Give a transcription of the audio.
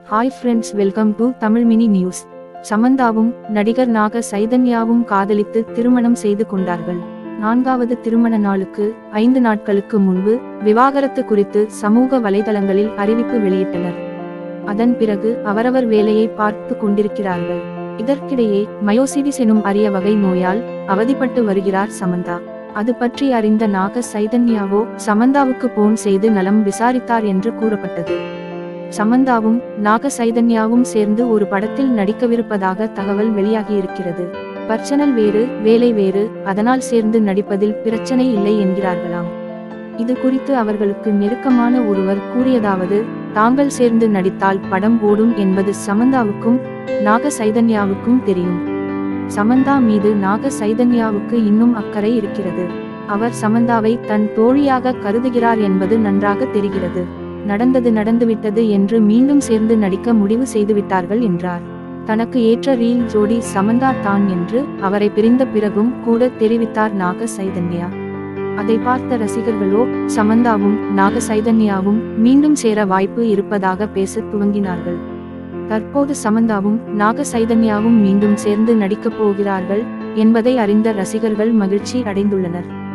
hi friends welcome to Tamil mini news சமந்தாவும் நடிகர் நாக சைதன்யாவும் காதலித்து திருமணம் செய்து கொண்டார்கள் நான்காவது திருமண நாளுக்கு ஐந்து நாட்களுக்கு முன்பு விவாகரத்து குறித்து சமூக வலைதளங்களில் அறிவிப்பு வெளியிட்டனர் அதன் பிறகு அவரவர் வேலையை பார்த்து கொண்டிருக்கிறார்கள் இதற்கிடையே மயோசிடிஸ் எனும் அரிய வகை நோயால் அவதிப்பட்டு வருகிறார் சமந்தா அது பற்றி அறிந்த நாக சைதன்யாவோ சமந்தாவுக்கு போன் செய்து நலம் விசாரித்தார் என்று கூறப்பட்டது சமந்தாவும் நாக சைதன்யாவும் சேர்ந்து ஒரு படத்தில் நடிக்கவிருப்பதாக தகவல் வெளியாகியிருக்கிறது பர்சனல் வேறு வேலை வேறு அதனால் சேர்ந்து நடிப்பதில் பிரச்சனை இல்லை என்கிறார்களாம் இது குறித்து அவர்களுக்கு நெருக்கமான ஒருவர் கூறியதாவது தாங்கள் சேர்ந்து நடித்தால் படம் ஓடும் என்பது சமந்தாவுக்கும் நாக சைதன்யாவுக்கும் தெரியும் சமந்தா மீது நாக சைதன்யாவுக்கு இன்னும் அக்கறை இருக்கிறது அவர் சமந்தாவை தன் தோழியாக கருதுகிறார் என்பது நன்றாக தெரிகிறது நடந்தது நடந்துவிட்டது என்று மீண்டும் சேர்ந்து நடிக்க முடிவு செய்துவிட்டார்கள் என்றார் தனக்கு ஏற்ற ரீல் ஜோடி சமந்தா தான் என்று அவரை பிரிந்த பிறகும் கூட தெரிவித்தார் நாக சைதன்யா அதை பார்த்த ரசிகர்களோ சமந்தாவும் நாக சைதன்யாவும் மீண்டும் சேர வாய்ப்பு இருப்பதாக பேசத் துவங்கினார்கள் தற்போது சமந்தாவும் நாக சைதன்யாவும் மீண்டும் சேர்ந்து நடிக்கப் போகிறார்கள் என்பதை அறிந்த ரசிகர்கள் மகிழ்ச்சி அடைந்துள்ளனர்